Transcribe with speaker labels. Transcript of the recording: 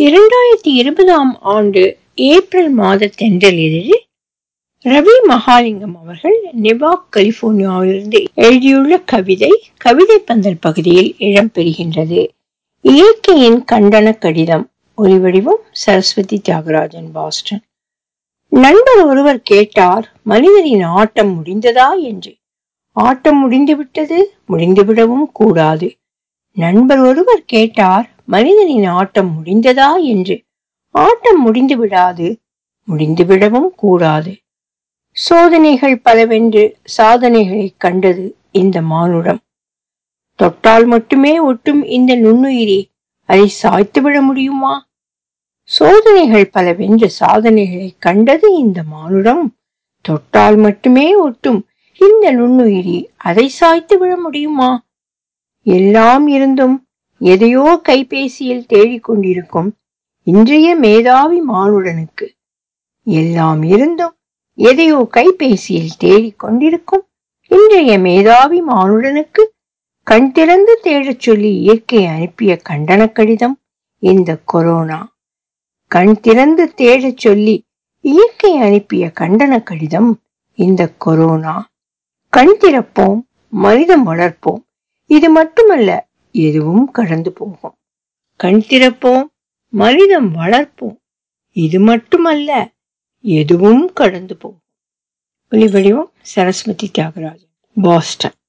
Speaker 1: இரண்டாயிரத்தி இருபதாம் ஆண்டு ஏப்ரல் மாத தென்றல் இதழில் ரவி மகாலிங்கம் அவர்கள் நெவாக் கலிபோர்னியாவிலிருந்து எழுதியுள்ள கவிதை கவிதை பந்தல் பகுதியில் இடம்பெறுகின்றது இயற்கையின் கண்டன கடிதம் ஒலிவடிவம் சரஸ்வதி தியாகராஜன் பாஸ்டன் நண்பர் ஒருவர் கேட்டார் மனிதனின் ஆட்டம் முடிந்ததா என்று ஆட்டம் முடிந்துவிட்டது முடிந்துவிடவும் கூடாது நண்பர் ஒருவர் கேட்டார் மனிதனின் ஆட்டம் முடிந்ததா என்று ஆட்டம் முடிந்து விடாது முடிந்துவிடவும் கூடாது சோதனைகள் பலவென்று சாதனைகளை கண்டது இந்த மானுடம் தொட்டால் மட்டுமே ஒட்டும் இந்த நுண்ணுயிரி அதை சாய்த்துவிட முடியுமா சோதனைகள் பலவென்று சாதனைகளை கண்டது இந்த மானுடம் தொட்டால் மட்டுமே ஒட்டும் இந்த நுண்ணுயிரி அதை சாய்த்து விட முடியுமா எல்லாம் இருந்தும் எதையோ கைபேசியில் தேடிக்கொண்டிருக்கும் இன்றைய மேதாவி மானுடனுக்கு எல்லாம் இருந்தும் எதையோ கைபேசியில் தேடிக்கொண்டிருக்கும் இன்றைய மேதாவி மானுடனுக்கு கண் திறந்து தேடச் சொல்லி இயற்கை அனுப்பிய கண்டன கடிதம் இந்த கொரோனா கண் திறந்து தேடச் சொல்லி இயற்கை அனுப்பிய கண்டன கடிதம் இந்த கொரோனா கண் திறப்போம் மனிதம் வளர்ப்போம் இது மட்டுமல்ல எதுவும் கடந்து போகும் கண் திறப்போம் மனிதம் வளர்ப்போம் இது மட்டுமல்ல எதுவும் கடந்து போகும் ஒலிவடிவம் சரஸ்வதி தியாகராஜன் பாஸ்டன்